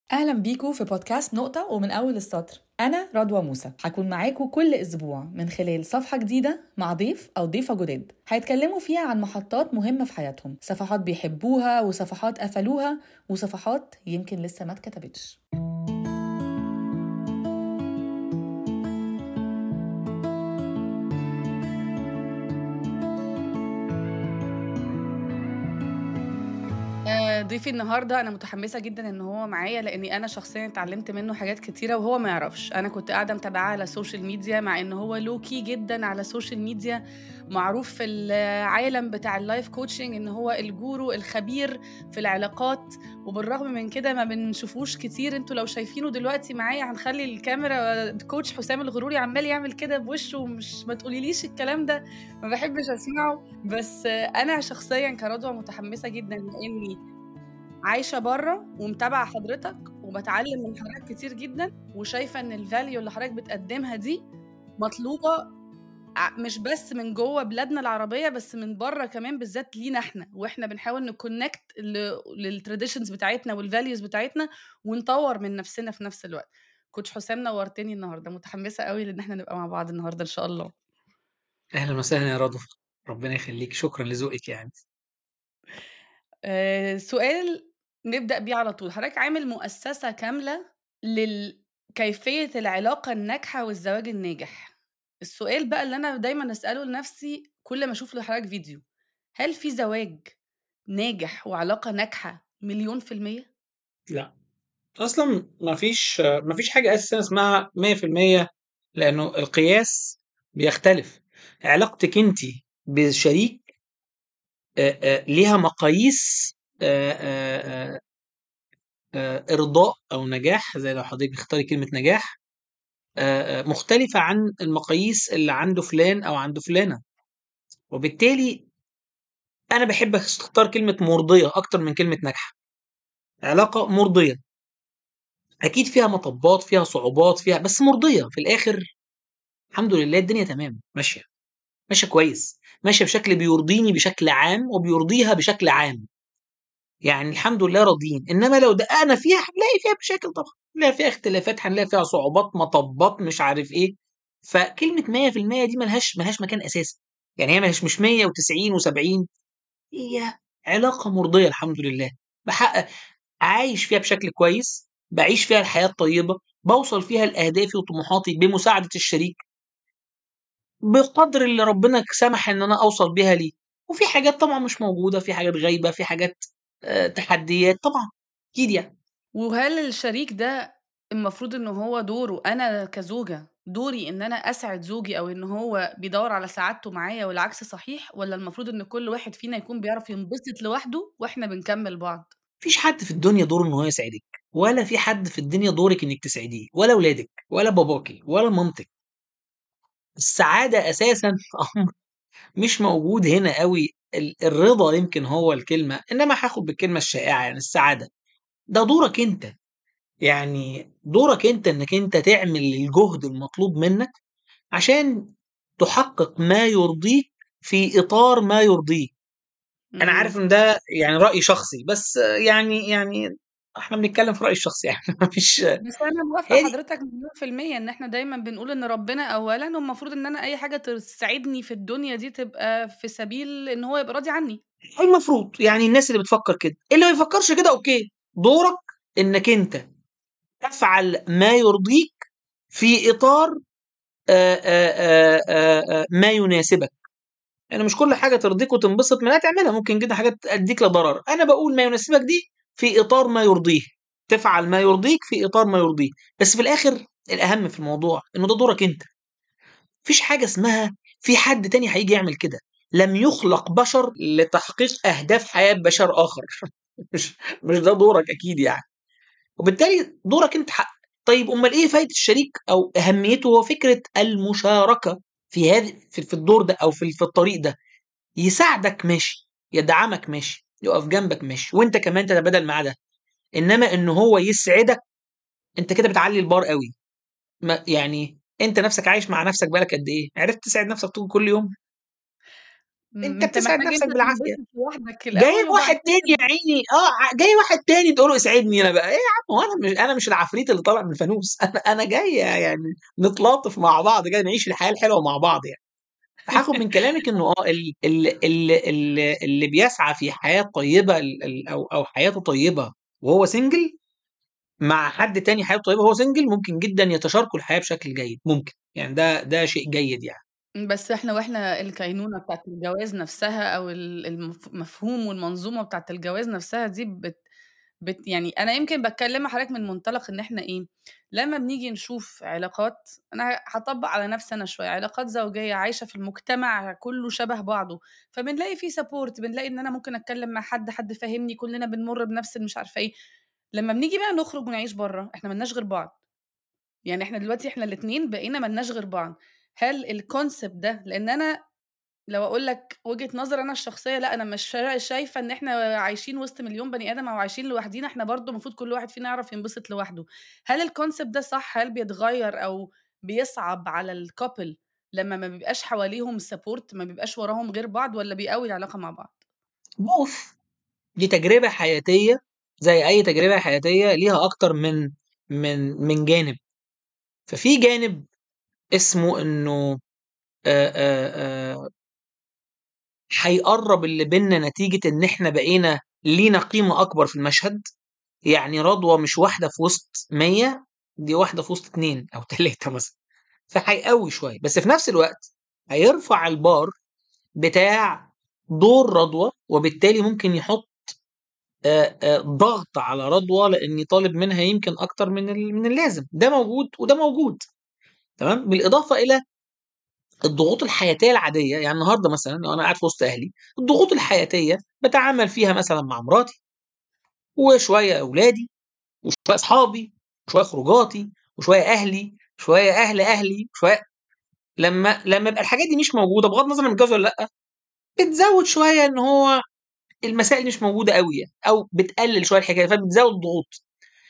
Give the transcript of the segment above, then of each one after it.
أهلا بيكم في بودكاست نقطة ومن أول السطر أنا رضوى موسى هكون معاكم كل أسبوع من خلال صفحة جديدة مع ضيف أو ضيفة جداد هيتكلموا فيها عن محطات مهمة في حياتهم صفحات بيحبوها وصفحات قفلوها وصفحات يمكن لسه ما اتكتبتش ضيفي النهارده انا متحمسه جدا ان هو معايا لاني انا شخصيا اتعلمت منه حاجات كتيره وهو ما يعرفش انا كنت قاعده متابعاه على السوشيال ميديا مع ان هو لوكي جدا على السوشيال ميديا معروف في العالم بتاع اللايف كوتشنج ان هو الجورو الخبير في العلاقات وبالرغم من كده ما بنشوفوش كتير انتوا لو شايفينه دلوقتي معايا هنخلي الكاميرا كوتش حسام الغروري عمال يعمل كده بوشه مش ما تقوليليش الكلام ده ما بحبش اسمعه بس انا شخصيا كرضوى متحمسه جدا لاني عايشه بره ومتابعه حضرتك وبتعلم من حضرتك كتير جدا وشايفه ان الفاليو اللي حضرتك بتقدمها دي مطلوبه مش بس من جوه بلادنا العربيه بس من بره كمان بالذات لينا احنا واحنا بنحاول نكونكت للتراديشنز بتاعتنا والفاليوز بتاعتنا ونطور من نفسنا في نفس الوقت كوتش حسام نورتني النهارده متحمسه قوي لان احنا نبقى مع بعض النهارده ان شاء الله اهلا وسهلا يا رضوى ربنا يخليك شكرا لذوقك يعني آه سؤال نبدأ بيه على طول حضرتك عامل مؤسسة كاملة لكيفية العلاقة الناجحة والزواج الناجح السؤال بقى اللي أنا دايما أسأله لنفسي كل ما أشوف لحضرتك فيديو هل في زواج ناجح وعلاقة ناجحة مليون في المية؟ لا اصلا ما فيش ما فيش حاجه اساسا اسمها 100% لانه القياس بيختلف علاقتك انت بشريك ليها مقاييس ارضاء او نجاح زي لو حضرتك بتختاري كلمه نجاح مختلفه عن المقاييس اللي عنده فلان او عنده فلانه وبالتالي انا بحب اختار كلمه مرضيه اكتر من كلمه ناجحه علاقه مرضيه اكيد فيها مطبات فيها صعوبات فيها بس مرضيه في الاخر الحمد لله الدنيا تمام ماشيه ماشيه كويس ماشيه بشكل بيرضيني بشكل عام وبيرضيها بشكل عام يعني الحمد لله راضيين انما لو دققنا فيها هنلاقي فيها مشاكل طبعا هنلاقي فيها اختلافات هنلاقي فيها صعوبات مطبات مش عارف ايه فكلمه 100% دي ملهاش ملهاش مكان اساسي يعني هي مش مش 190 و70 هي علاقه مرضيه الحمد لله بحقق عايش فيها بشكل كويس بعيش فيها الحياه الطيبه بوصل فيها لاهدافي وطموحاتي بمساعده الشريك بقدر اللي ربنا سمح ان انا اوصل بيها ليه وفي حاجات طبعا مش موجوده في حاجات غايبه في حاجات آه تحديات طبعا اكيد يعني وهل الشريك ده المفروض ان هو دوره انا كزوجه دوري ان انا اسعد زوجي او ان هو بيدور على سعادته معايا والعكس صحيح ولا المفروض ان كل واحد فينا يكون بيعرف ينبسط لوحده واحنا بنكمل بعض مفيش حد في الدنيا دوره ان هو يسعدك ولا في حد في الدنيا دورك انك تسعديه ولا اولادك ولا باباكي ولا مامتك السعاده اساسا امر مش موجود هنا قوي الرضا يمكن هو الكلمه انما هاخد بالكلمه الشائعه يعني السعاده ده دورك انت يعني دورك انت انك انت تعمل الجهد المطلوب منك عشان تحقق ما يرضيك في اطار ما يرضيه انا عارف ان ده يعني راي شخصي بس يعني يعني احنا بنتكلم في رايي الشخصي يعني مفيش بس انا موافقه حضرتك مليون في الميه ان احنا دايما بنقول ان ربنا اولا والمفروض ان انا اي حاجه تسعدني في الدنيا دي تبقى في سبيل ان هو يبقى راضي عني المفروض يعني الناس اللي بتفكر كده اللي ما يفكرش كده اوكي دورك انك انت تفعل ما يرضيك في اطار آآ آآ آآ ما يناسبك يعني مش كل حاجه ترضيك وتنبسط منها تعملها ممكن جدا حاجات تأديك لضرر انا بقول ما يناسبك دي في اطار ما يرضيه تفعل ما يرضيك في اطار ما يرضيه بس في الاخر الاهم في الموضوع انه ده دورك انت مفيش حاجه اسمها في حد تاني هيجي يعمل كده لم يخلق بشر لتحقيق اهداف حياه بشر اخر مش مش ده دورك اكيد يعني وبالتالي دورك انت حق طيب امال ايه فايده الشريك او اهميته هو فكره المشاركه في هذه في الدور ده او في في الطريق ده يساعدك ماشي يدعمك ماشي يقف جنبك ماشي وانت كمان تتبادل معاه ده انما ان هو يسعدك انت كده بتعلي البار قوي ما يعني انت نفسك عايش مع نفسك بالك قد ايه عرفت تسعد نفسك طول كل يوم انت انت بتسعد محتاج نفسك انت بالعافيه تنبسط لوحدك جايب الاول واحد وبعد تاني كده يا عيني اه جاي واحد تاني تقول له اسعدني انا بقى ايه يا عم هو انا مش انا مش العفريت اللي طالع من الفانوس انا انا جاي يعني نتلاطف مع بعض جاي نعيش الحياه الحلوه مع بعض يعني هاخد من كلامك انه اه اللي, اللي, اللي بيسعى في حياه طيبه او او حياته طيبه وهو سنجل مع حد تاني حياته طيبه وهو سنجل ممكن جدا يتشاركوا الحياه بشكل جيد ممكن يعني ده ده شيء جيد يعني بس إحنا وإحنا الكينونة بتاعة الجواز نفسها أو ال المف المفهوم والمنظومة بتاعة الجواز نفسها دي بت بت يعني أنا يمكن باتكلم مع حضرتك من منطلق إن إحنا إيه، لمّا بنيجي نشوف علاقات أنا هاطبّق على نفسي أنا شوية، علاقات زوجية عايشة في المجتمع كُلّه شبه بعضه، فبنلاقي في support بنلاقي إن أنا ممكن أتكلم مع حد، حد فاهمني، كُلّنا بنمُر بنفس المش عارفة إيه. لمّا بنيجي بقى نخرج ونعيش برّه، إحنا ما لناش غير بعض. يعني إحنا دلوقتي إحنا الاتنين بقينا ما لناش غير بعض. هل الconcept ده لإن أنا لو أقول لك وجهة نظري أنا الشخصية، لأ أنا مش شا شايفة إن إحنا عايشين وسط مليون بني آدم أو عايشين لوحدينا، إحنا برضه المفروض كل واحد فينا يعرف ينبسط لوحده. هل الconcept ده صح؟ هل بيتغيّر أو بيصعب على الcouple لمّا ما بيبقاش حواليهم support ما بيبقاش وراهم غير بعض والّا بيقوي العلاقة مع بعض؟ both دي تجربة حياتية زي أي تجربة حياتية ليها أكتر من من من جانب. ففي جانب اسمه إنه آآ آآ آآ هيقرّب اللي بيننا نتيجة إن إحنا بقينا لينا قيمة أكبر في المشهد، يعني رضوى مش واحدة في وسط 100 دي واحدة في وسط 2 أو 3 مثلًا، فهيقوي شوية، بس في نفس الوقت هيرفع البار بتاع دور رضوى، وبالتالي ممكن يحط آآ آآ ضغط على رضوى لإني طالب منها يمكن أكتر من ال من اللازم، ده موجود وده موجود، تمام؟ بالإضافة إلى الضغوط الحياتية العادية، يعني النهارده مثلًا لو أنا قاعد في وسط أهلي، الضغوط الحياتية باتعامل فيها مثلًا مع مراتي، وشوية أولادي، وشوية أصحابي، وشوية خروجاتي، وشوية أهلي، شوية أهل أهلي، شوية لمّا لمّا يبقى الحاجات دي مش موجودة بغض النظر أنا متجوز والّا لأ، بتزوّد شوية إن هو المسائل مش موجودة أوي يعني، أو بتقلل شوية الحكاية، فبتزوّد الضغوط.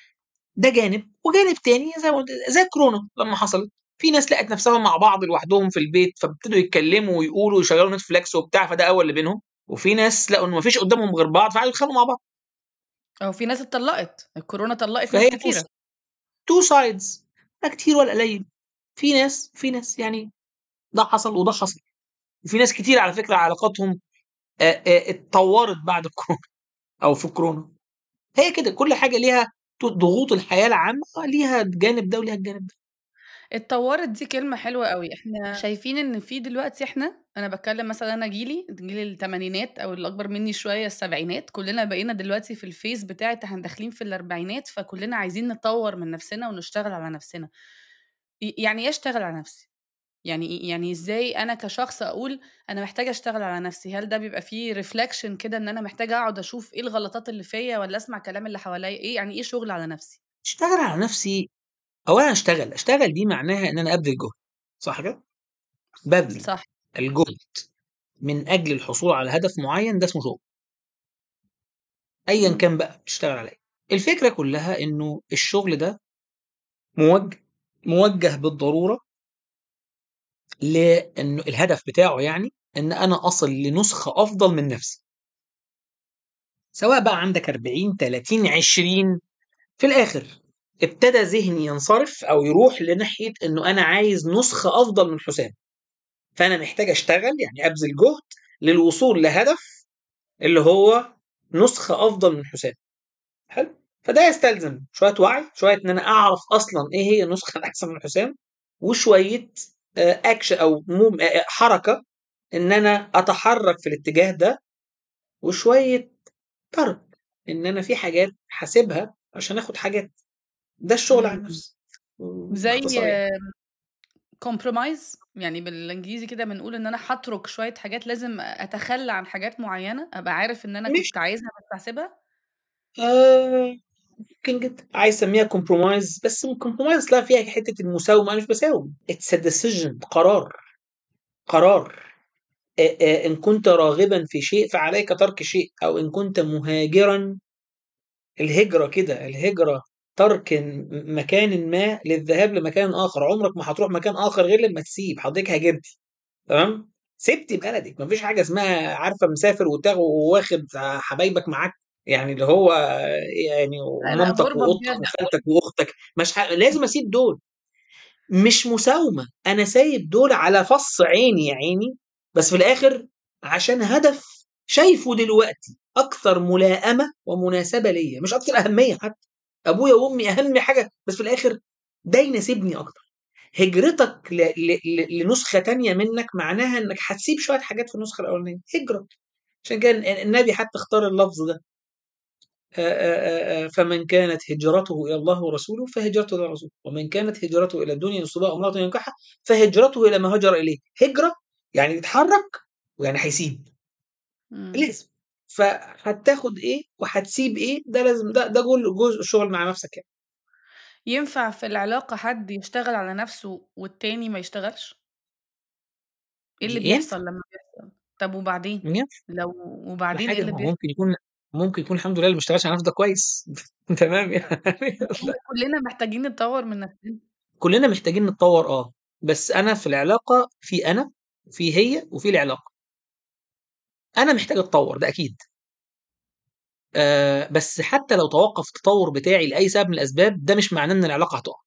ده جانب، وجانب تاني زي ما قُلت زي الكورونا لمّا حصلت، في ناس لقت نفسها مع بعض لوحدهم في البيت، فابتدوا يتكلموا ويقولوا ويشغّلوا Netflix وبتاع، فده قوّى اللي بينهم، وفي ناس لقوا إن ما فيش قدّامهم غير بعض، فقعدوا يتخانقوا مع بعض. أهو في ناس اتطلّقت، الكورونا طلّقت ناس فهي 2 س كتيرة. 2 sides لا كتير ولا قليل، في ناس وفي ناس، يعني ده حصل وده حصل، وفي ناس كتير على فكرة علاقاتهم آآ آآ اتطوّرت بعد الكورونا أو في الكورونا، هي كده كل حاجة ليها ت ضغوط الحياة العامة ليها الجانب ده وليها الجانب ده. اتطوّرت دي كلمة حلوة أوي، إحنا شايفين إن في دلوقتي إحنا أنا باتكلم مثلًا أنا جيلي جيل التمانينات أو اللي أكبر مني شوية السبعينات، كلنا بقينا دلوقتي في الphase بتاعة إحنا داخلين في الأربعينات، فكلنا عايزين نطوّر من نفسنا ونشتغل على نفسنا. ي يعني إيه أشتغل على نفسي؟ يعني إيه يعني إزاي أنا كشخص أقول أنا محتاجة أشتغل على نفسي؟ هل ده بيبقى فيه reflection كده إن أنا محتاجة أقعد أشوف إيه الغلطات اللي فيّا والّا أسمع كلام اللي حواليّا؟ إيه يعني إيه شغل على نفسي؟ اشتغل على نفسي أولًا أشتغل، أشتغل دي معناها إن أنا أبذل جهد، صح كده؟ بابذل صح. الجهد من أجل الحصول على هدف معيّن ده اسمه شغل. أيًا إمم. كان بقى بتشتغل على إيه. الفكرة كلّها إنه الشغل ده موجه موجه بالضرورة لإنه الهدف بتاعه يعني إن أنا أصل لنسخة أفضل من نفسي. سواء بقى عندك 40، 30، 20 في الآخر ابتدى ذهني ينصرف أو يروح لناحية إنه أنا عايز نسخة أفضل من حسام. فأنا محتاج أشتغل يعني أبذل جهد للوصول لهدف اللي هو نسخة أفضل من حسام. حلو؟ فده يستلزم شوية وعي، شوية إن أنا أعرف أصلًا إيه هي النسخة الأحسن من حسام، وشوية آآ أكش أو موم آآ حركة إن أنا أتحرك في الاتجاه ده، وشوية ترك، إن أنا في حاجات هاسيبها عشان آخد حاجات. ده الشغل على إمم. النفس زي باختصار يعني. compromise يعني بالإنجليزي كده بنقول إن أنا هاترك شوية حاجات لازم أتخلّى عن حاجات معيّنة، أبقى عارف إن أنا ماشي. كنت عايزها بس هاسيبها؟ آآ ممكن جدًا. عايز سميها compromise بس الcompromise أصلها فيها حتة المساومة، أنا مش باساوم it's a decision قرار، قرار. آآ آآ إن كنت راغبًا في شيء فعليك ترك شيء، أو إن كنت مهاجرًا الهجرة كده، الهجرة ترك م مكانٍ ما للذهاب لمكان آخر، عمرك ما هتروح مكان آخر غير لمّا تسيب، حضرتك هاجرتِ، تمام؟ سبتي بلدك مفيش حاجه اسمها عارفه مسافر وتاخد وواخد حبايبك معاك يعني اللي هو يعني لا لا ومامتك غربة وقطك بجد وخالتك واختك مش ح... لازم اسيب دول مش مساومه انا سايب دول على فص عيني يا عيني بس في الاخر عشان هدف شايفه دلوقتي اكثر ملائمه ومناسبه ليا مش اكثر اهميه حتى ابويا وامي اهم حاجه بس في الاخر ده يناسبني اكتر هجرتك ل... ل... ل... لنسخه تانية منك معناها انك هتسيب شويه حاجات في النسخه الاولانيه هجره عشان كده النبي حتى اختار اللفظ ده فمن كانت هجرته الى الله ورسوله فهجرته الى رسوله ومن كانت هجرته الى الدنيا يصيبها امراه ينكحها فهجرته الى ما هجر اليه هجره يعني يتحرك ويعني هيسيب مم. لازم فهتاخد ايه وهتسيب ايه ده لازم ده ده جزء جزء الشغل مع نفسك يعني ينفع في العلاقة حد يشتغل على نفسه والتاني ما يشتغلش؟ ايه اللي ينفع بيحصل لما بيحصل؟ طب وبعدين؟ ينفع لو ولا وبعدين ايه حاجه اللي ما هو بيحصل؟ ممكن يكون ممكن يكون الحمد لله اللي ما اشتغلش على نفسه ده كويس تمام يعني احنا لا كلنا محتاجين نطور من نفسنا كلنا محتاجين نتطور اه بس انا في العلاقه في انا في هي وفي العلاقه انا محتاج اتطور ده اكيد آه بس حتى لو توقف التطور بتاعي لاي سبب من الاسباب ده مش معناه ان العلاقه هتقع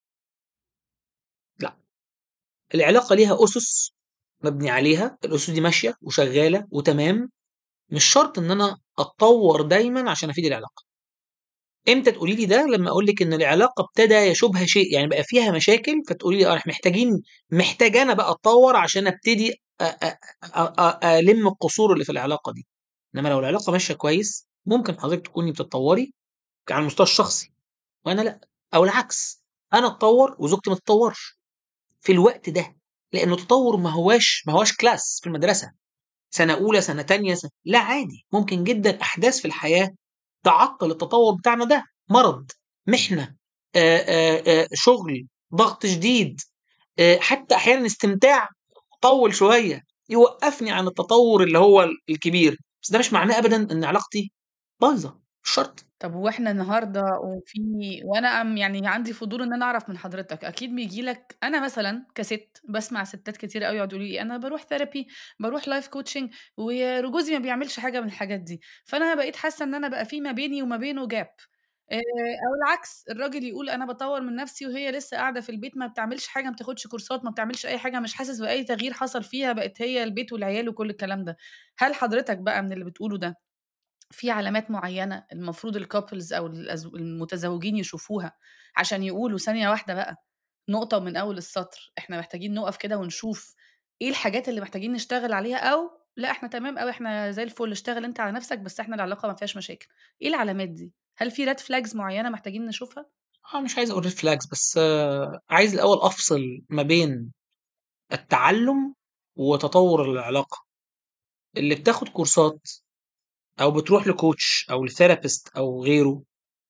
لا العلاقه ليها اسس مبني عليها الاسس دي ماشيه وشغاله وتمام مش شرط ان انا اتطور دايما عشان افيد العلاقه امتى تقولي لي ده لما اقول لك ان العلاقه ابتدى يشوبها شيء يعني بقى فيها مشاكل فتقولي لي اه احنا محتاجين محتاج انا بقى اتطور عشان ابتدي أ- أ- أ- أ- الم القصور اللي في العلاقه دي انما لو العلاقه ماشيه كويس ممكن حضرتك تكوني بتتطوري على المستوى الشخصي وانا لا او العكس انا اتطور وزوجتي ما تتطورش في الوقت ده لانه التطور ما هواش ما هواش كلاس في المدرسه سنه اولى سنه تانية سنة. لا عادي ممكن جدا احداث في الحياه تعطل التطور بتاعنا ده مرض محنه آآ آآ شغل ضغط شديد آآ حتى احيانا استمتاع طول شويه يوقفني عن التطور اللي هو الكبير بس ده مش معناه ابدا ان علاقتي بايظه مش شرط طب وإحنا النهارده وفي وأنا أم يعني عندي فضول إن أنا أعرف من حضرتك، أكيد بييجي لك أنا مثلًا كسِت باسمع ستات كتيرة أوي يقعدوا يقولوا لي: "أنا باروح therapy باروح life coaching وجوزي ما بيعملش حاجة من الحاجات دي." فأنا بقيت حاسة إن أنا بقى في ما بيني وما بينه gap آآ أو العكس، الراجل يقول أنا باطوّر من نفسي وهي لسه قاعدة في البيت ما بتعملش حاجة، ما بتاخدش كورسات، ما بتعملش أي حاجة، مش حاسس بأي تغيير حصل فيها، بقت هي البيت والعيال وكل الكلام ده. هل حضرتك بقى من اللي بتقوله ده في علامات معيّنة المفروض الcouples أو الأز المتزوجين يشوفوها عشان يقولوا ثانية واحدة بقى، نقطة ومن أول السطر، إحنا محتاجين نُقف كده ونشوف إيه الحاجات اللي محتاجين نشتغل عليها أو لأ إحنا تمام أوي، إحنا زي الفل، اشتغل أنت على نفسك بس إحنا العلاقة ما فيهاش مشاكل. إيه العلامات دي؟ هل في red flags معيّنة محتاجين نشوفها؟ آه مش عايز أقول red flags بس عايز الأول أفصل ما بين التعلُّم وتطوّر العلاقة. اللي بتاخد كورسات أو بتروح لcoach أو لtherapist أو غيره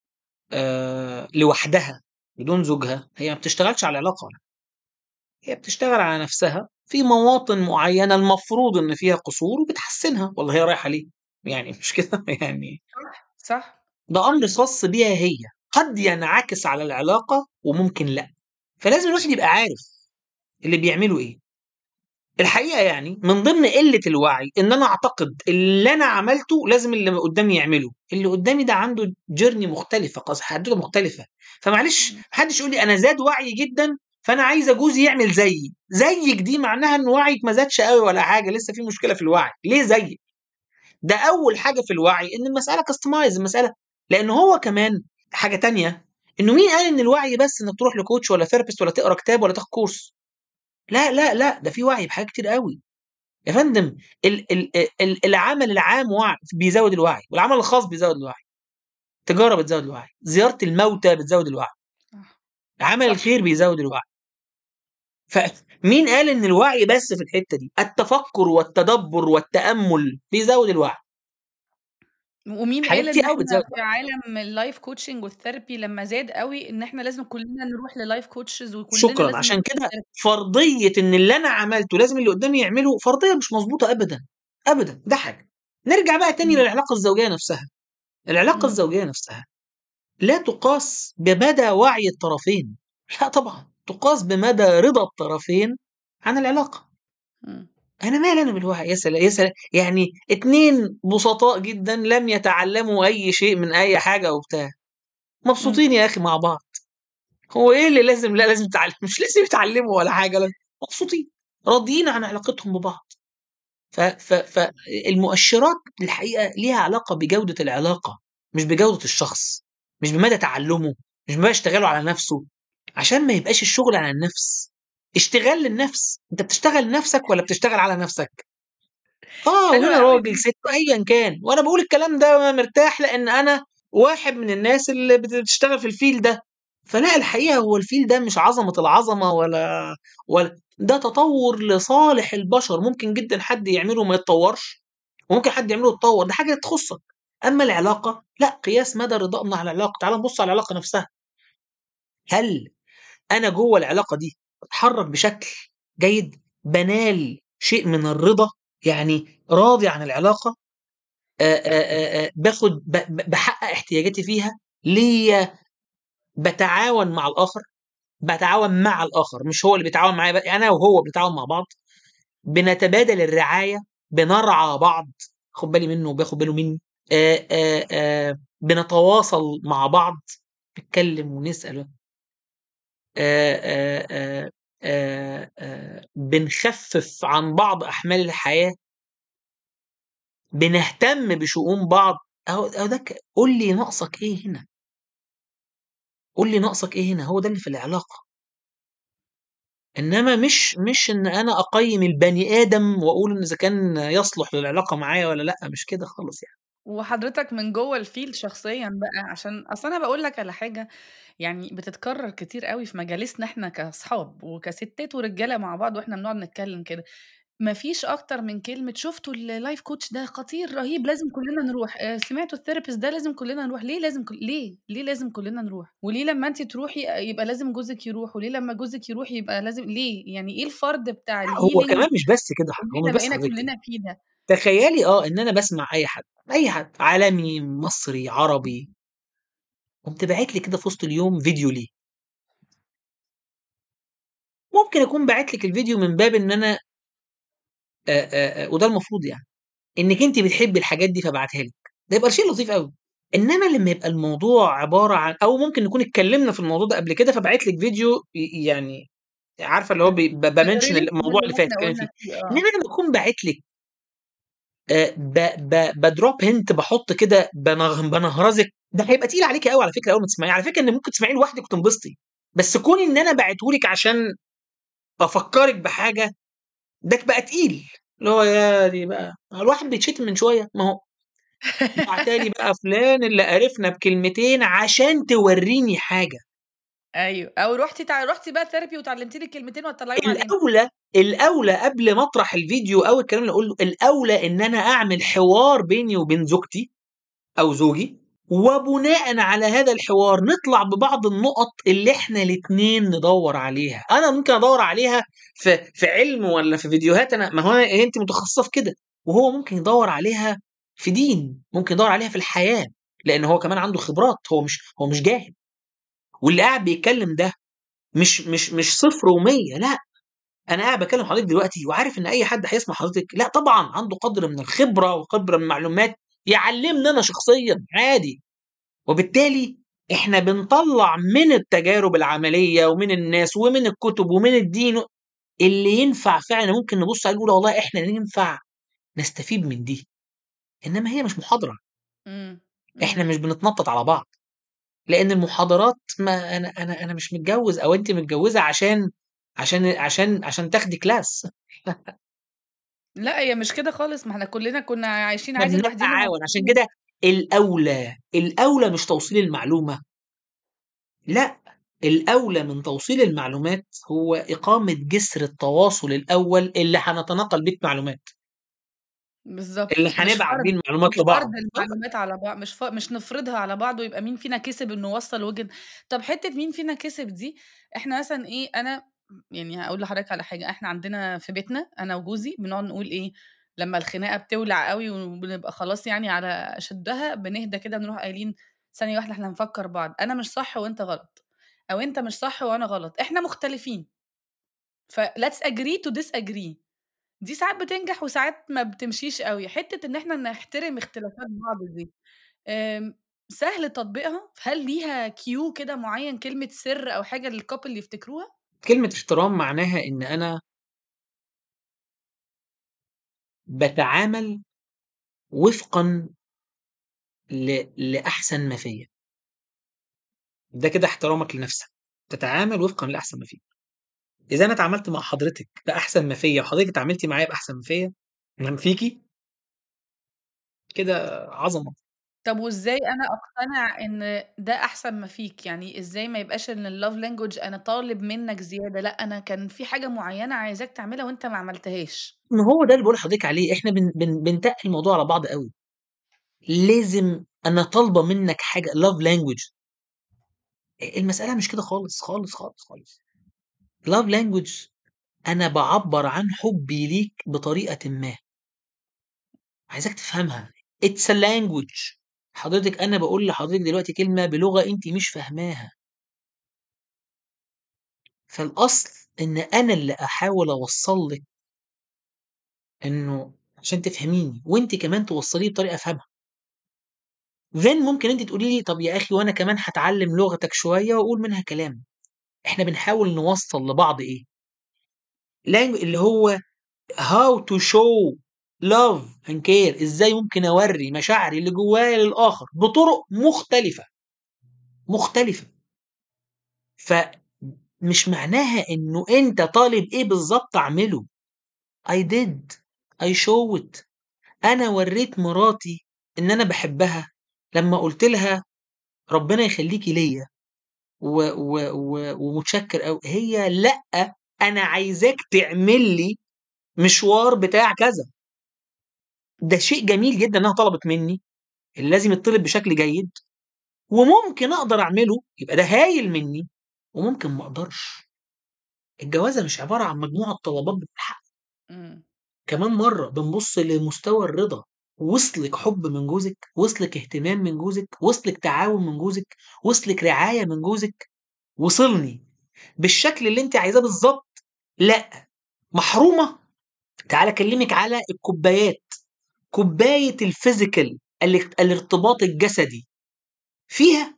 آآ لوحدها بدون زوجها، هي ما بتشتغلش على العلاقة، هي بتشتغل على نفسها في مواطن معيّنة المفروض إن فيها قصور وبتحسّنها، والّا هي رايحة ليه؟ يعني مش كده؟ يعني صح، صح. ده أمر خاص بيها هي، قد ينعكس على العلاقة وممكن لأ، فلازم الواحد يبقى عارف اللي بيعمله إيه. الحقيقة يعني من ضمن قلة الوعي إن أنا أعتقد اللي أنا عملته لازم اللي قدّامي يعمله، اللي قدّامي ده عنده journey مختلفة، قص حدوتة مختلفة، فمعلش إمم. ما حدش يقول لي أنا زاد وعيي جدًا فأنا عايزة جوزي يعمل زيي، زيِّك دي معناها إن وعيِك ما زادش أوي ولا حاجة، لسه في مشكلة في الوعي، ليه زيِّك؟ ده أول حاجة في الوعي إن المسألة customize المسألة لأن هو كمان حاجة تانية إنه مين قال إن الوعي بس إنك تروح لcoach والّا therapist والّا تقرا كتاب والّا تاخد كورس؟ لا، لا، لأ، ده في وعي بحاجات كتير أوي. يا فندم ال ال ال العمل العام وعي بيزود الوعي، والعمل الخاص بيزود الوعي. التجارة بتزود الوعي، زيارة الموتى بتزود الوعي. صح. عمل صح. الخير بيزود الوعي. فمين قال إن الوعي بس في الحتة دي؟ التفكُّر والتدبُّر والتأمُّل بيزود الوعي. ومين حاجات قال إن كتير أوي إحنا بتزود في الوعي. عالم الlife coaching والtherapy لمّا زاد أوي إن إحنا لازم كلنا نروح لlife coaches وكلنا شكرًا، لازم عشان نروح كده لtherapy. فرضية إن اللي أنا عملته لازم اللي قدّامي يعمله، فرضية مش مضبوطة أبدًا، أبدًا، ده حاجة. نرجع بقى تاني إمم. للعلاقة الزوجية نفسها. العلاقة إمم. الزوجية نفسها لا تُقاس بمدى وعي الطرفين، لأ طبعًا، تُقاس بمدى رضا الطرفين عن العلاقة. إمم. انا مالي انا بالوعي يا سلام يا سلام يعني اتنين بسطاء جدا لم يتعلموا اي شيء من اي حاجه وبتاع إمم. مبسوطين يا اخي مع بعض هو ايه اللي لازم لا لازم تتعلم مش لازم يتعلموا ولا حاجه لا مبسوطين راضيين عن علاقتهم ببعض ف ف فالمؤشرات الحقيقه ليها علاقه بجوده العلاقه مش بجوده الشخص مش بمدى تعلمه مش بمدى اشتغاله على نفسه عشان ما يبقاش الشغل على النفس اشتغال للنفس انت بتشتغل لنفسك ولا بتشتغل على نفسك اه حلو وهنا أوي راجل دي. ست ايا كان وانا بقول الكلام ده وانا مرتاح لان انا واحد من الناس اللي بتشتغل في الفيل ده فلا الحقيقه هو الفيل ده مش عظمه العظمه ولا ولا ده تطور لصالح البشر ممكن جدا حد يعمله ما يتطورش وممكن حد يعمله يتطور ده حاجه تخصك اما العلاقه لا قياس مدى رضائنا على العلاقه تعال نبص على العلاقه نفسها هل انا جوه العلاقه دي بتحرك بشكل جيد بنال شيء من الرضا يعني راضي عن العلاقه آآ آآ آآ باخد ب ب باحقق احتياجاتي فيها ليّا باتعاون مع الآخر باتعاون مع الآخر مش هو اللي بيتعاون معايا بقى أنا وهو بنتعاون مع بعض بنتبادل الرعاية بنرعى بعض باخد بالي منه وبياخد باله مني آآ آآ آآ بنتواصل مع بعض نتكلم ونسأل آآ آآ آآ آآ آآ بنخفف عن بعض أحمال الحياة بنهتم بشؤون بعض أهو أهو ده ك قُل لي ناقصك إيه هنا؟ قُل لي ناقصك إيه هنا؟ هو ده اللي في العلاقة. إنما مش مش إن أنا أقيّم البني آدم وأقول إن إذا كان يصلح للعلاقة معايا والّا لأ، مش كده خالص يعني. وحضرتك من جوّه الفيل شخصيًا بقى عشان أصل أنا باقول لك على حاجة يعني بتتكرر كتير أوي في مجالسنا إحنا كأصحاب وكستات ورجالة مع بعض وإحنا بنقعد نتكلم كده، ما فيش أكتر من كلمة شُفتوا الlife coach ده خطير رهيب لازم كلنا نروح، آآ سمعتوا الtherapist ده لازم كلنا نروح، ليه لازم كل ليه؟ ليه لازم كلنا نروح؟ وليه لمّا أنتِ تروحي يبقى لازم جوزِك يروح، وليه لمّا جوزِك يروح يبقى لازم ليه؟ يعني إيه الفرض بتاع لأ هو الhealing كمان مش بس كده ح اللي هو مش إحنا بس بقينا حضرتك كده. كلنا فيه ده؟ تخيّلي آه إن أنا باسمع أي حد، أي حد عالمي، مصري، عربي، قُمت باعت لي كده في وسط اليوم فيديو ليه. ممكن أكون باعت لِك الفيديو من باب إن أنا آآ آآ وده المفروض يعني، إنِّك أنتِ بتحبّي الحاجات دي فابعتها لِك، ده يبقى شيء لطيف أوي. إنما لمّا يبقى الموضوع عبارة عن أو ممكن نكون اتكلمنا في الموضوع ده قبل كده فباعت لِك فيديو ي يعني عارفة اللي هو ب ب بamention relate الموضوع اللي باللي فات إحنا اتكلم فيه. قُلنا فيه إنما آه. لمّا أكون باعت لِك آآ ب ب بdrop hint باحط كده بانغ بانهرزِك، ده هيبقى تقيل عليكِ أوي على فكرة أول ما تسمعيه، على فكرة إن ممكن تسمعيه لوحدِك وتنبسطي، بس كون إن أنا باعته لِك عشان أفكّرِك بحاجة، ده بقى تقيل، اللي هو يا دي بقى ما الواحد بيتشتم من شوية، ما هو باعتة لي بقى فلان اللي قرفنا بكلمتين عشان تورّيني حاجة. أيوه، أو رُحتِ تع رُحتِ بقى therapy واتعلمتِ لِك كلمتين وهتطلّعيهم علينا. الأولى الأولى قبل ما أطرح الفيديو أو الكلام اللي أقوله، الأولى إن أنا أعمل حوار بيني وبين زوجتي أو زوجي، وبناءً على هذا الحوار نطلع ببعض النُقط اللي إحنا الاتنين ندوّر عليها، أنا ممكن أدوّر عليها في في علم والّا في فيديوهات أنا ما هو أنتِ متخصصة في كده، وهو ممكن يدوّر عليها في دين، ممكن يدوّر عليها في الحياة، لإن هو كمان عنده خبرات، هو مش هو مش جاهل، واللي قاعد بيتكلم ده مش مش مش صفر و100 لأ، أنا قاعد باكلم حضرتك دلوقتي وعارف إن أي حد هيسمع حضرتك لأ طبعًا عنده قدر من الخبرة وقدر من المعلومات يعلّمني أنا شخصيًا عادي، وبالتالي إحنا بنطلّع من التجارب العملية ومن الناس ومن الكتب ومن الدين اللي ينفع فعلًا ممكن نبُص عليه نقول والله إحنا ينفع نستفيد من دي، إنما هي مش محاضرة، إمم، إحنا إمم. مش بنتنطط على بعض، لإن المحاضرات ما أنا أنا أنا مش متجوّز أو أنتِ متجوّزة عشان عشان عشان عشان تاخدي class لأ، هي مش كده خالص، ما إحنا كلنا كنا عايشين إحنا عادي لوحدينا بنتعاون، عشان ومبسوطين. كده الأولى، الأولى مش توصيل المعلومة، لأ، الأولى من توصيل المعلومات هو إقامة جسر التواصل الأول اللي هنتناقل بيه المعلومات، اللي بالضبط، مش هنبعت بيه فرض المعلومات مش فرض لبعض، آه، المعلومات على بعض مش ف مش نفرضها على بعض ويبقى مين فينا كسب إنه وصّل وجه طب حتّة مين فينا كسب دي، إحنا مثلًا إيه، أنا يعني هاقول لحضرتك على حاجة، إحنا عندنا في بيتنا أنا وجوزي بنقعد نقول إيه، لمّا الخناقة بتولع أوي وبنبقى خلاص يعني على أشدها، بنهدى كده نروح قايلين ثانية واحدة إحنا هنفكّر بعض، أنا مش صح وأنت غلط، أو أنت مش صح وأنا غلط، إحنا مختلفين، فlet's agree to disagree. دي ساعات بتنجح وساعات ما بتمشيش أوي، حتّة إن إحنا نحترم اختلافات بعض دي، آمم، سهل تطبيقها؟ هل ليها cue كده معيّن كلمة سر أو حاجة للcouple يفتكروها؟ كلمة احترام معناها إن أنا باتعامل وفقًا ل لأحسن ما فيّا. ده كده احترامك لنفسك، تتعامل وفقًا لأحسن ما فيك. إذا أنا اتعاملت مع حضرتك بأحسن ما فيّا وحضرتك اتعاملتِ معايا بأحسن ما فيّا ما فيكِ كده عظمة. طب وإزاي أنا أقتنع إن ده أحسن ما فيك؟ يعني إزاي ما يبقاش إن الlove language أنا طالب منّك زيادة، لأ أنا كان في حاجة معيّنة عايزاك تعملها وأنت ما عملتهاش؟ ما هو ده اللي باقول لحضرتك عليه، إحنا بن بن بنتقِّل الموضوع على بعض أوي. لازم أنا طالبة منّك حاجة love language أ المسألة مش كده خالص، خالص، خالص، خالص. love language أنا باعبّر عن حُبّي ليك بطريقةٍ ما. عايزاك تفهمها it's a language حضرتك أنا باقول لحضرتك دلوقتي كلمة بلغة أنتِ مش فاهماها. فالأصل إن أنا اللي أحاول أوصّل لِك إنه عشان تفهميني وأنتِ كمان توصّلي لي بطريقة أفهمها. then ممكن أنتِ تقولي لي طب يا أخي وأنا كمان هاتعلّم لغتك شوية وأقول منها كلام. إحنا بنحاول نوصّل لبعض إيه؟ lang اللي هو how to show love and care إزاي ممكن أورّي مشاعري اللي جوايا للآخر بطُرق مختلفة. مختلفة. فمش معناها إنه أنت طالب إيه بالضبط أعمله. I did I showed أنا ورّيت مراتي إن أنا باحبها لمّا قُلت لها ربنا يخلّيكِ ليّا و و و ومتشكّر أوي، هي لأ، أنا عايزاك تعمل لي مشوار بتاع كذا. ده شيء جميل جدًا إنها طلبت منّي، اللي لازم يتطلب بشكل جيد، وممكن أقدر أعمله يبقى ده هايل منّي، وممكن ما أقدرش. الجوازة مش عبارة عن مجموعة طلبات بتتحقق. إمم. كمان مرّة بنبُص لمستوى الرضا، وصلِك حُب من جوزِك، وصلِك اهتمام من جوزِك، وصلِك تعاون من جوزِك، وصلِك رعاية من جوزِك، وصلني بالشكل اللي أنتِ عايزاه بالضبط، لأ، محرومة؟ تعالي أكلّمِك على الكوبايات، كوباية الphysical الاخت الارتباط الجسدي، فيها؟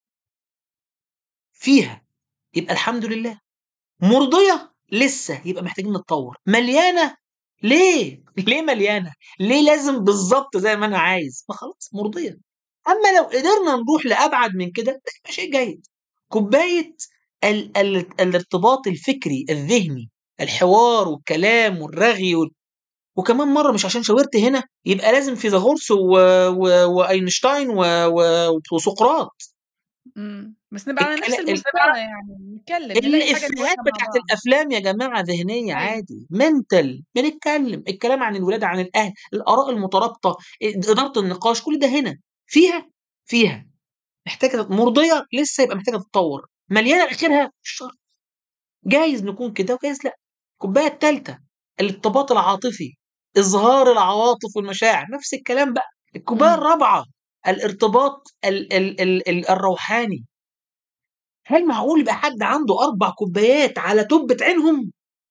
فيها، يبقى الحمد لله. مُرضية؟ لسه، يبقى محتاجين نتطوّر. مليانة؟ ليه؟ ليه مليانة؟ ليه لازم بالضبط زي ما أنا عايز؟ ما خلاص مُرضية. أمّا لو قدرنا نروح لأبعد من كده، ده يبقى شيء جيد. كوباية ال ال الارتباط الفكري، الذهني، الحوار والكلام والرغي وال وكمان مرّة مش عشان شاورت هنا، يبقى لازم فيثاغورس و و وأينشتاين و و وسقراط. إمم، بس نبقى على الكلا نفس ال المستوى يعني، نتكلّم، نلاقي حاجة الإفيهات نقولها مع بتاعة بعض. الأفلام يا جماعة ذهنية أيوه. عادي، mental بنتكلّم، الكلام عن الولادة، عن الأهل، الآراء المترابطة، إ إدارة النقاش، كل ده هنا. فيها؟ فيها. محتاجة مُرضية؟ لسه، يبقى محتاجة تتطوّر. مليانة لآخرها؟ مش شرط. جايز نكون كده وجايز لأ. الكوباية التالتة، الارتباط العاطفي، إظهار العواطف والمشاعر، نفس الكلام بقى. الكوباية إمم. الرابعة، الارتباط ال ال ال ال الروحاني. هل معقول يبقى حد عنده 4 كوبايات على تُبّة عينهم؟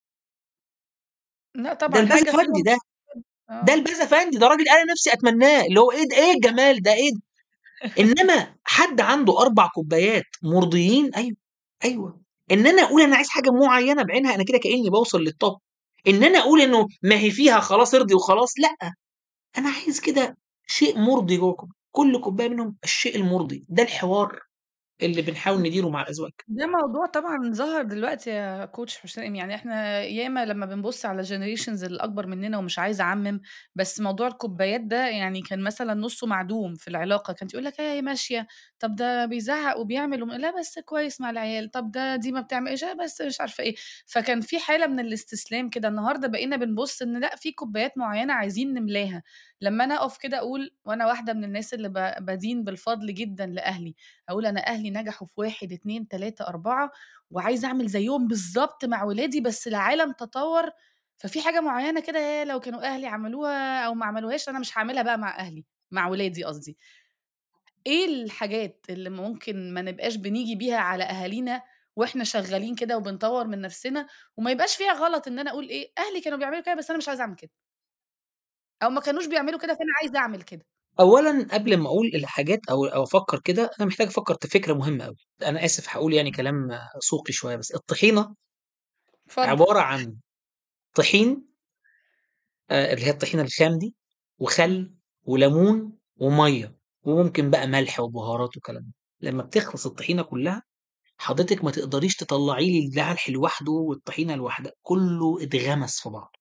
لأ ده طبعًا، حاجة البازا-فندي فيهم ده، ده آه. البازا-فندي، ده راجل أنا نفسي أتمناه، اللي هو إيه د إيه الجمال ده، إيه د إنّما حد عنده 4 كوبايات مُرضيين، أيوه، أيوه. إن أنا أقول أنا عايز حاجة معيّنة بعينها، أنا كده كإنّي باوصل للtop. إن أنا أقول إنه ما هي فيها خلاص ارضي وخلاص، لأ. أنا عايز كده شيء مُرضي جوّه الكوب كل كوباية منهم الشيء المُرضي، ده الحوار اللي بنحاول نديره مع الأزواج. ده موضوع طبعًا ظَهَر دلوقتي يا coach حسام، يعني إحنا ياما لمّا بنبُص على generations الأكبر مننا ومش عايزة أعمِّم، بس موضوع الكوبايات ده يعني كان مثلًا نُصّه معدوم في العلاقة، كانت يقول لك أهي ماشية، طب ده بيزعّق وبيعمل وم لا بس كويس مع العيال، طب ده دي ما بتعملش لا بس مش عارفة إيه، فكان في حالة من الاستسلام كده، النهارده بقينا بنبُص إن لأ، في كوبايات معيّنة عايزين نملاها، لمّا أنا أقف كده أقول وأنا واحدة من الناس اللي ب بادين بالفضل جدًا لأهلي، أقول أنا أهلي نجحوا في 1، 2، 3، 4 وعايزة أعمل زيّهم بالضبط مع ولادي، بس العالم تطوّر، ففي حاجة معيّنة كده ياه لو كانوا أهلي عملوها أو ما عملوهاش أنا مش هاعملها بقى مع أهلي، مع ولادي قصدي. إيه الحاجات اللي ممكن ما نبقاش بنيجي بيها على أهالينا وإحنا شغالين كده وبنطوّر من نفسنا، وما يبقاش فيها غلط إن أنا أقول إيه، أهلي كانوا بيعملوا كده بس أنا مش عايزة أعمل كده. أو ما كانوش بيعملوا كده فأنا عايزة أعمل كده. أولًا قبل ما أقول الحاجات أو أو أفكّر كده، أنا محتاج أفكّر في فكرة مهمة أوي، أنا آسف هاقول يعني كلام سوقي شوية، بس الطحينة اتفضل. عبارة عن طحين آآ اللي هي الطحينة الخام دي، إمم. وخَل وليمون ومَيّة، وممكن بقى ملح وبهارات وكلام من ده. لمّا بتخلص الطحينة كلّها، حضرتِك ما تقدريش تطلّعي لي الملح لوحده والطحينة لوحدها، كلّه اتغمس في بعضه.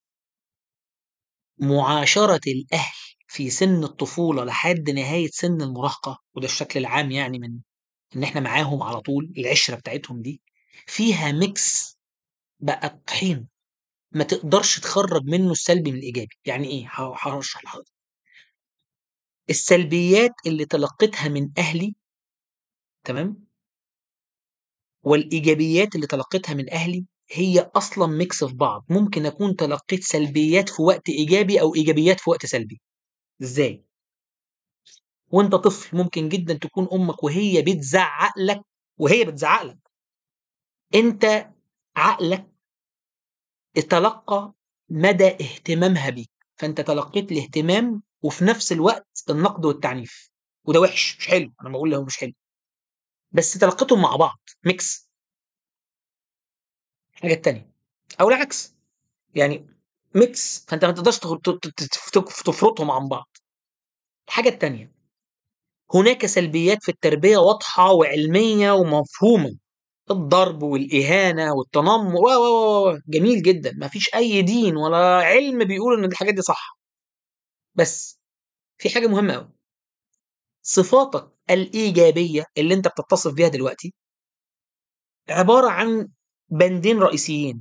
معاشرة الأهل في سِن الطفولة لحد نهاية سِن المراهقة، وده الشكل العام يعني من إن إحنا معاهم على طول، العِشرة بتاعتهم دي، فيها mix بقى الطحينة، ما تقدرش تخرّج منه السلبي من الإيجابي، يعني إيه؟ ه هاشرح لحضرتِك. السلبيات اللي تلقيتها من أهلي تمام؟ والإيجابيات اللي تلقيتها من أهلي، هي أصلًا mix في بعض، ممكن أكون تلقيت سلبيات في وقت إيجابي أو إيجابيات في وقت سلبي. إزاي؟ وأنت طفل ممكن جدًا تكون أمك وهي بتزعّق لك وهي بتزعّق لك أنت عقلك اتلقّى مدى اهتمامها بيك، فأنت تلقّيت الاهتمام وفي نفس الوقت النقد والتعنيف، وده وِحِش مش حلو، أنا باقول هو مش حلو. بس تلقّيتهم مع بعض mix. الحاجة التانية أو العكس، يعني mix فأنت ما تقدرش تغ ت ت ت تفرُطهم عن بعض. الحاجة التانية، هناك سلبيات في التربية واضحة وعلمية ومفهومة، الضرب والإهانة والتنمر و، و، و، و، جميل جدًا، ما فيش أي دين ولا علم بيقول إن الحاجات دي صح. بس في حاجة مهمة أوي. صفاتك الإيجابية اللي أنت بتتصف بيها دلوقتي عبارة عن بندين رئيسيين.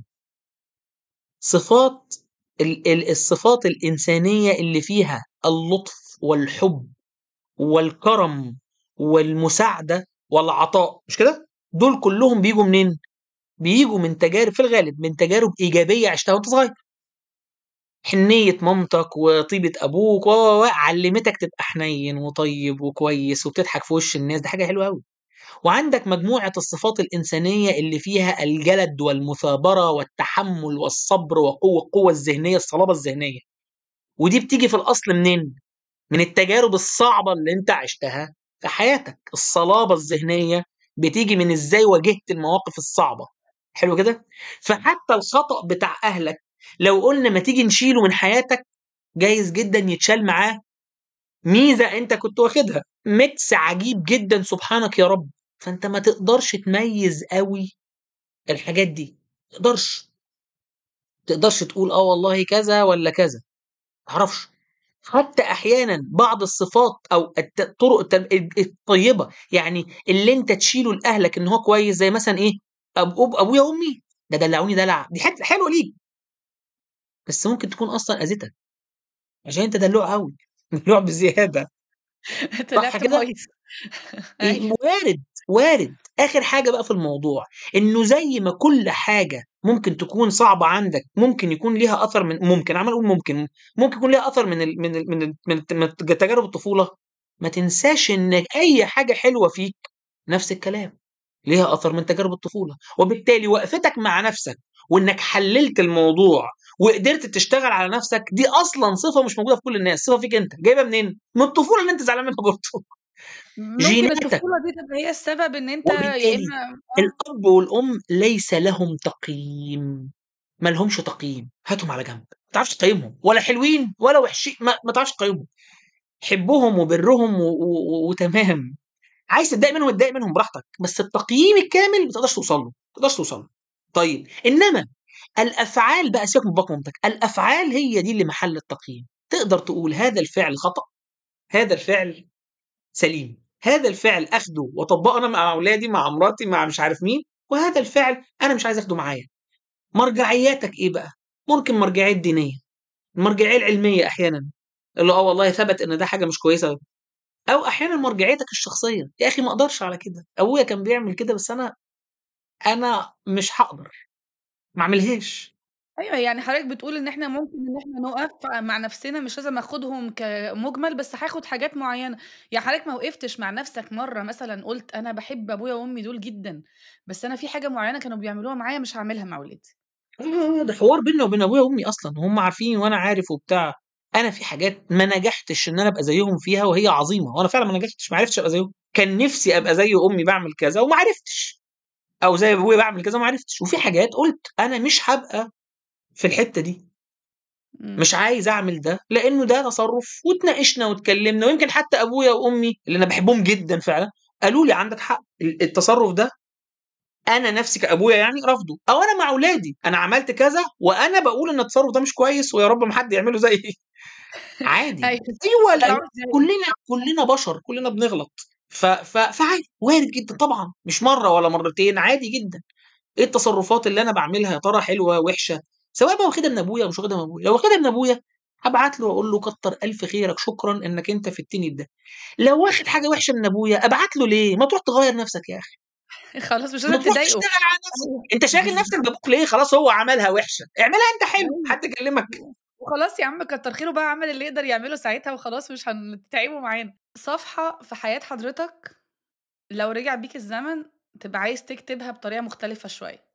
صفات ال ال الصفات الإنسانية اللي فيها اللطف والحب والكرم والمساعدة والعطاء، مش كده؟ دول كلّهم بييجوا منين؟ بييجوا من تجارب في الغالب من تجارب إيجابية عِشتها وأنت صغير. حنيّة مامتك وطيبة أبوك و، و، و، علّمتك تبقى حنيّن وطيب وكويس وبتضحك في وِش الناس، دي حاجة حلوة أوي. وعندك مجموعة الصفات الإنسانية اللي فيها الجلد والمثابرة والتحمُّل والصبر وقوة القوة الذهنية، الصلابة الذهنية. ودي بتيجي في الأصل منين؟ من التجارب الصعبة اللي أنت عِشتها في حياتك، الصلابة الذهنية بتيجي من إزاي واجهت المواقف الصعبة، حلو كده؟ فحتى الخطأ بتاع أهلك لو قُلنا ما تيجي نشيله من حياتك، جايز جدًا يتشال معاه ميزة أنت كنت واخدها، mix عجيب جدًا سبحانك يا رب، فأنت ما تقدرش تميّز أوي الحاجات دي، ما تقدرش. ما تقدرش تقول آه والله كذا والّا كذا، ما تعرفش. حتى أحيانًا بعض الصفات أو الت الطرق الت ال الطيبة، يعني اللي أنت تشيله لأهلك إن هو كويس زي مثلًا إيه، أب أب أبويا وأمي ده دلعوني دلع، دي حت حلوة ليك. بس ممكن تكون أصلًا أذتك، عشان أنت دلوع أوي، دلوع بزيادة. صح طلعت كده؟ مَيّس. إيه أيوه. وارد، وارد. آخر حاجة بقى في الموضوع، إنه زي ما كل حاجة ممكن تكون صعبة عندك، ممكن يكون ليها أثر من ممكن، عمّال أقول ممكن، ممكن يكون ليها أثر من ال من ال من ال من الت من تجارب الطفولة، ما تنساش إن أي حاجة حلوة فيك نفس الكلام، ليها أثر من تجارب الطفولة، وبالتالي وقفتك مع نفسك وإنك حلّلت الموضوع وقدرت تشتغل على نفسك، دي أصلًا صفة مش موجودة في كل الناس، صفة فيك أنت، جايبها منين؟ من الطفولة اللي أنت زعلان منها برضه. ممكن جيناتك. الطفولة دي تبقى هي السبب إن أنت يا وبالتالي إما آه. الأب والأم ليس لهم تقييم، ما لهمش تقييم، هاتهم على جنب، ما تعرفش تقيّمهم، ولا حلوين ولا وحشي ما ما تعرفش تقيّمهم، حبّهم وبرّهم و و وتمام، عايز تتضايق منهم اتضايق منهم براحتك، بس التقييم الكامل ما تقدرش توصل له، ما تقدرش توصل له. طيب، إنما الأفعال بقى سيبك من باباك ومامتك، الأفعال هي دي اللي محل التقييم، تقدر تقول هذا الفعل خطأ، هذا الفعل سليم، هذا الفعل آخده وأطبّقه أنا مع أولادي، مع مراتي، مع مش عارف مين، وهذا الفعل أنا مش عايز آخده معايا. مرجعياتك إيه بقى؟ ممكن مرجعيات دينية، المرجعية العلمية أحيانًا، اللي هو آه والله ثبت إن ده حاجة مش كويسة، أو أحيانًا مرجعيتك الشخصية، يا أخي ما أقدرش على كده، أبويا كان بيعمل كده بس أنا أنا مش هاقدر، ما أعملهاش. أيوه، يعني حضرتك بتقول إن إحنا ممكن إن إحنا نُقف مع نفسنا، مش لازم آخُدهم كمُجمل، بس هاخد حاجات معيّنة. يعني حضرتك ما وقفتش مع نفسك مرّة مثلًا قُلت أنا باحب أبويا وأمي دول جدًا، بس أنا في حاجة معيّنة كانوا بيعملوها معايا مش هاعملها مع ولادي؟ آه، ده حوار بيننا وبين أبويا وأمي أصلًا، وهُم عارفين وأنا عارف وبتاع. أنا في حاجات ما نجحتش إن أنا أبقى زيّهم فيها وهي عظيمة، وأنا فعلًا ما نجحتش، ما عرفتش أبقى زيّهم. كان نِفْسي إمم. أبقى زي أمي باعمل كذا وما عرفتش، أو زي أبويا باعمل كذا وما عرفتش. وفي حاجات قُلت أنا مش هابقى في الحتّة دي. إمم. مش عايز أعمل ده، لإنه ده تصرُّف واتناقشنا واتكلّمنا ويمكن حتى أبويا وأمي اللي أنا باحبهم جدًا فعلًا، قالوا لي عندك حق، ال التصرُّف ده أنا نَفْسي كأبويا يعني رافضه، أو أنا مع ولادي، أنا عملت كذا وأنا باقول إن التصرُّف ده مش كويس ويا رب ما حد يعمله زيي. عادي، أيوه، أيوه، أنا لإن عاوز زيِّك. كُلّنا كُلّنا بشر، كُلّنا بنغلط. ف ف فعادي، وارد جدًا طبعًا، مش مرّة ولا مرّتين، عادي جدًا. إيه التصرُّفات اللي أنا باعملها يا ترى حلوة، وِحشة، سواء بقى واخدها من أبويا أو مش واخدها من أبويا. لو واخدها من أبويا، هابعت له وأقول له كتّر ألف خيرك، شكرًا إنّك أنت فدتني بده. لو واخد حاجة وِحشة من أبويا، أبعت له ليه؟ ما تروح تغيّر نَفْسك يا أخي. خلاص مش ما لازم تروح تضايقه. تشتغل على نَفْسك، أيوه، أنت شاغل نَفْسك بالضبط. بأبوك ليه؟ خلاص هو عملها وِحشة، اعملها أنت حلو، أيوه. حد كلّمك؟ وخلاص يا عم كتّر خيره بقى عمل اللي يقدر يعمله ساعتها وخلاص مش هنتعبه معانا. صفحة في حياة حضرتك لو رجع بيك الزمن تبقى عايز تكتبها بطريقة مختلفة شوية؟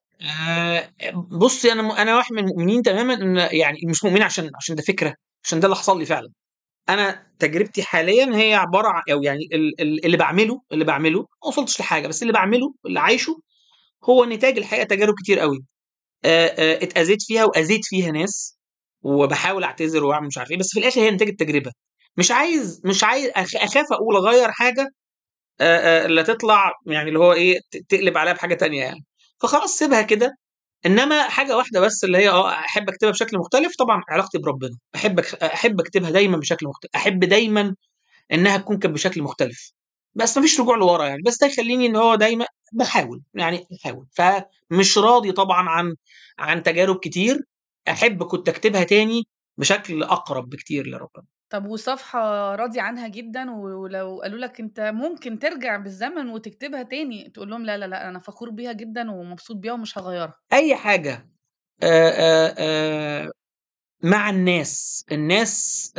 آآ بُصّي، أنا م أنا واحد من المؤمنين تمامًا إن يعني مش مؤمنين عشان عشان ده فكرة، عشان ده اللي حصل لي فعلًا. أنا تجربتي حاليًا هي عبارة عن أو يعني ال ال اللي باعمله اللي باعمله ما وصلتش لحاجة، بس اللي باعمله اللي عايشه هو نتاج الحقيقة تجارب كتير أوي. آآ آآ اتأذيت فيها وأذيت فيها ناس، وباحاول أعتذر وأعمل مش عارف إيه، بس في الآخر هي نتاج التجربة. مش عايز مش عايز أخ أخاف أقول أغيّر حاجة آآ آآ لا تطلع يعني اللي هو إيه، ت تقلب عليّا بحاجة تانية يعني. فخلاص سيبها كده، إنّما حاجة واحدة بس اللي هي آه، أحب أكتبها بشكل مختلف، طبعًا علاقتي بربنا. أحب أك أحب أكتبها دايمًا بشكل مختلف، أحب دايمًا إنّها تكون كانت بشكل مختلف. بس ما فيش رجوع لورا يعني، بس ده يخلّيني إن هو دايمًا باحاول، يعني باحاول. فمش راضي طبعًا عن عن تجارب كتير، أحب كنت أكتبها تاني بشكل أقرب بكتير لربنا. طب وصفحة راضي عنها جدًا و ولو قالوا لك أنت ممكن ترجع بالزمن وتكتبها تاني، تقول لهم لا، لا، لأ، أنا فخور بيها جدًا ومبسوط بيها ومش هاغيّرها؟ أي حاجة آآ آآ آآ مع الناس، الناس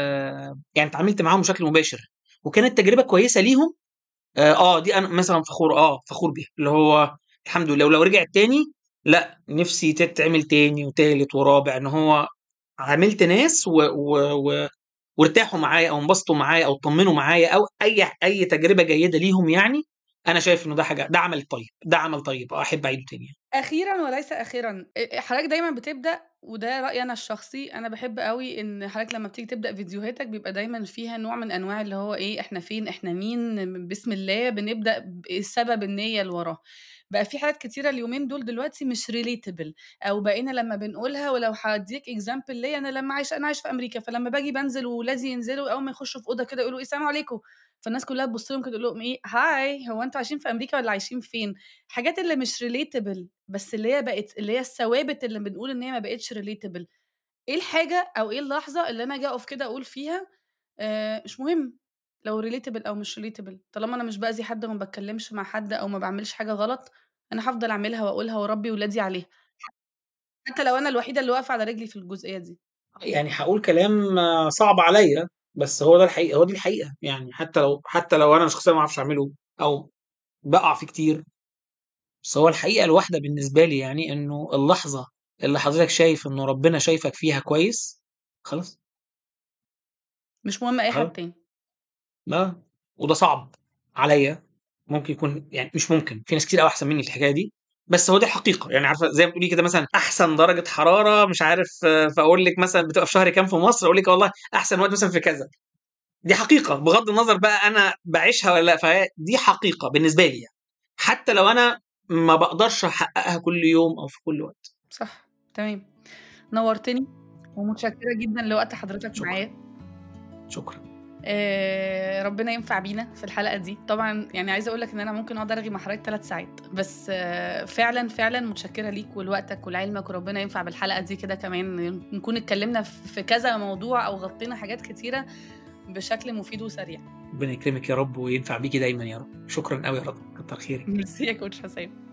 آآ يعني اتعاملت معاهم بشكل مباشر وكانت تجربة كويسة ليهم، آآ آه، دي أنا مثلًا فخور آه، فخور بيها، اللي هو الحمد لله، ولو رجعت تاني لأ، نِفْسي تتعمل تاني وتالت ورابع، إن هو عاملت ناس و و و وارتاحوا معايا أو انبسطوا معايا أو اتطمنوا معايا أو أي أي تجربة جيدة ليهم يعني، أنا شايف إنه ده حاجة ده عمل طيب، ده عمل طيب، آه، أحب أعيده تاني يعني. أخيرًا وليس آخرًا، آآ حضرتك دايمًا بتبدأ وده رأيي أنا الشخصي، أنا باحب أوي إن حضرتك لمّا بتيجي تبدأ فيديوهاتك بيبقى دايمًا فيها نوع من أنواع اللي هو إيه، إحنا فين، إحنا مين، بسم الله، بنبدأ بسبب النية اللي وراها. بقى في حاجات كتيرة اليومين دول دلوقتي مش relatable أو بقينا لمّا بنقولها ولو هادّيك example ليّا أنا لمّا عايشة أنا عايشة في أمريكا، فلمّا باجي بانزل وولادي ينزلوا أول ما يخشوا في أوضة كده يقولوا إيه السلام عليكم، فالناس كلها تبُص لهم كده تقول لهم إيه hi هو أنتم عايشين في أمريكا والّا عايشين فين؟ الحاجات اللي مش relatable بس اللي هي بقت اللي هي الثوابت اللي بنقول إن هي ما بقتش relatable إيه الحاجة أو إيه اللحظة اللي أنا آجي أقف كده أقول فيها آآ مش مهم لو relatable أو مش relatable طالما أنا مش بأذي حد وما باتكلمش مع حد أو ما باعملش حاجة غلط، أنا هافضل أعملها وأقولها وأربي ولادي عليها، حتى لو أنا الوحيدة اللي واقفة على رجلي في الجزئية دي. يعني هاقول كلام آه، صعب عليّا، بس هو ده الحقيقة هو دي الحقيقة، يعني حتى لو حتى لو أنا شخصيًا ما اعرفش أعمله أو باقع فيه كتير، بس هو الحقيقة الواحدة بالنسبة لي يعني إنه اللحظة اللي حضرتك شايف إنه ربنا شايفك فيها كويس، خلاص، مش مهم أي حد خلاص، تاني. آه، وده صعب عليّا، ممكن يكون يعني مش ممكن، في ناس كتير أوي أحسن مني في الحكاية دي، بس هو دي الحقيقة، يعني عارفة زي ما بتقولي كده مثلًا أحسن درجة حرارة مش عارف فأقول لِك مثلًا بتبقى في شهر كام في مصر، أقول لِك والله أحسن وقت مثلًا في كذا. دي حقيقة، بغض النظر بقى أنا باعيشها والّا لأ، فهي دي حقيقة بالنسبة لي يعني، حتى لو أنا ما باقدرش أحققها كل يوم أو في كل وقت. صح، تمام. نورتني ومتشكرة جدًا لوقت حضرتك شكرًا، معايا. شكرًا، آآ ربنا ينفع بينا في الحلقة دي، طبعًا يعني عايزة أقول لك إن أنا ممكن أقعد أرغي مع حضرتك 3 ساعات، بس آه، فعلًا، فعلًا متشكرة ليك ولوقتك ولعلمك، وربنا ينفع بالحلقة دي كده كمان نكون اتكلمنا في كذا موضوع أو غطينا حاجات كتيرة بشكل مفيد وسريع. ربنا يكرمِك يا رب وينفع بيكِ دايمًا يا رب. شكرًا أوي يا رضوى، كتر خيرِك. ميرسي يا coach حسام.